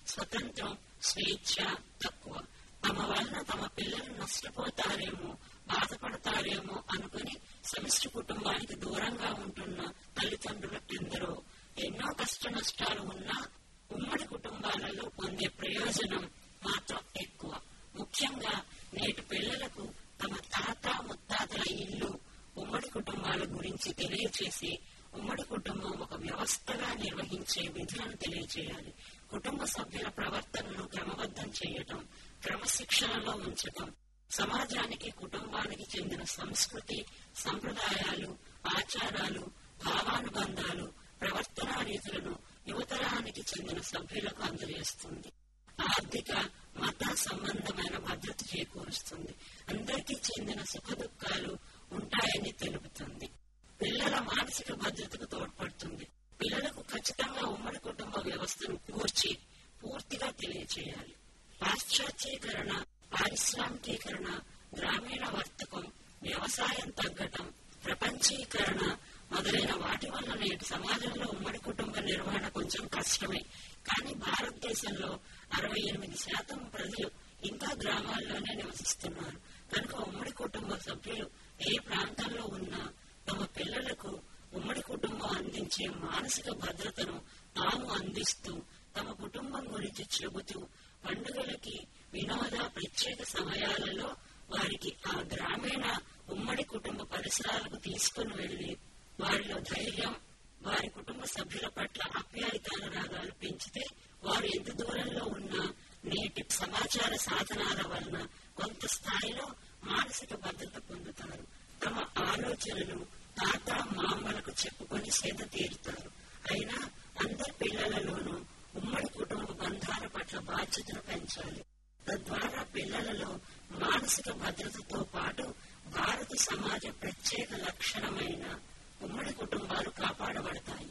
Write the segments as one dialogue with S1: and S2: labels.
S1: స్వతంత్రం స్వేచ్ఛ తక్కువ తమ వలన తమ పిల్లలు నష్టపోతారేమో బాధపడతారేమో అనుకుని సమిష్టి కుటుంబానికి దూరంగా ఉంటున్న తల్లిదండ్రులు ఎందరో ఎన్నో కష్ట నష్టాలు ఉన్నా ఉమ్మడి కుటుంబాలలో పొందే ప్రయోజనం మాత్రం ఎక్కువ ముఖ్యంగా నేటి పిల్లలకు తమ తాత ముత్తాతల ఇల్లు ఉమ్మడి కుటుంబాల గురించి తెలియచేసి ఉమ్మడి కుటుంబం ఒక వ్యవస్థగా నిర్వహించే విధులను తెలియచేయాలి కుటుంబ సభ్యుల ప్రవర్తనను క్రమబద్ధం చేయటం క్రమశిక్షణలో ఉంచటం సమాజానికి కుటుంబానికి చెందిన సంస్కృతి సంప్రదాయాలు ఆచారాలు భావానుబంధాలు ప్రవర్తనా రీతులను యువతరానికి చెందిన సభ్యులకు అందజేస్తుంది ఆర్థిక మత సంబంధమైన భద్రత చేకూరుస్తుంది అందరికీ చెందిన సుఖ దుఃఖాలు ఉంటాయని తెలుపుతుంది పిల్లల మానసిక భద్రతకు తోడ్పడుతుంది పిల్లలకు ఖచ్చితంగా ఉమ్మడి కుటుంబ వ్యవస్థను కూర్చి పూర్తిగా తెలియచేయాలి పాశ్చాత్యీకరణ పారిశ్రామికీకరణ గ్రామీణ వర్తకం వ్యవసాయం తగ్గటం ప్రపంచీకరణ మొదలైన వాటి వల్ల నేటి సమాజంలో ఉమ్మడి కుటుంబ నిర్వహణ కొంచెం కష్టమే కానీ భారతదేశంలో అరవై ఎనిమిది శాతం ప్రజలు ఇంకా గ్రామాల్లోనే నివసిస్తున్నారు కనుక ఉమ్మడి కుటుంబ సభ్యులు ఏ ప్రాంతంలో ఉన్నా తమ పిల్లలకు ఉమ్మడి కుటుంబం అందించే మానసిక భద్రతను తాము అందిస్తూ తమ కుటుంబం గురించి చెబుతూ పండుగలకి వినోద ప్రత్యేక సమయాలలో వారికి ఆ గ్రామీణ ఉమ్మడి కుటుంబ పరిసరాలకు తీసుకుని వెళ్లి వారిలో ధైర్యం వారి కుటుంబ సభ్యుల పట్ల ఆప్యాయతానురాగాలు పెంచితే వారు ఎంత దూరంలో ఉన్నా నేటి సమాచార సాధనాల వలన కొంత స్థాయిలో మానసిక భద్రత పొందుతారు తమ ఆలోచనలు తాత మామలకు చెప్పుకొని సేద తీరుతారు అయినా అందరి పిల్లలలోనూ ఉమ్మడి కుటుంబ బంధాల పట్ల బాధ్యతను పెంచాలి తద్వారా పిల్లలలో మానసిక భద్రతతో పాటు భారత సమాజ ప్రత్యేక లక్షణమైన ఉమ్మడి కుటుంబాలు కాపాడబడతాయి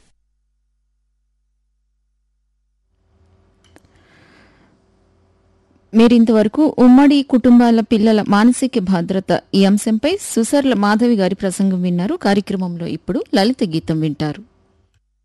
S2: మీరింతవరకు ఉమ్మడి కుటుంబాల పిల్లల మానసిక భద్రత ఈ అంశంపై సుసర్ల మాధవి గారి ప్రసంగం విన్నారు కార్యక్రమంలో ఇప్పుడు లలిత గీతం వింటారు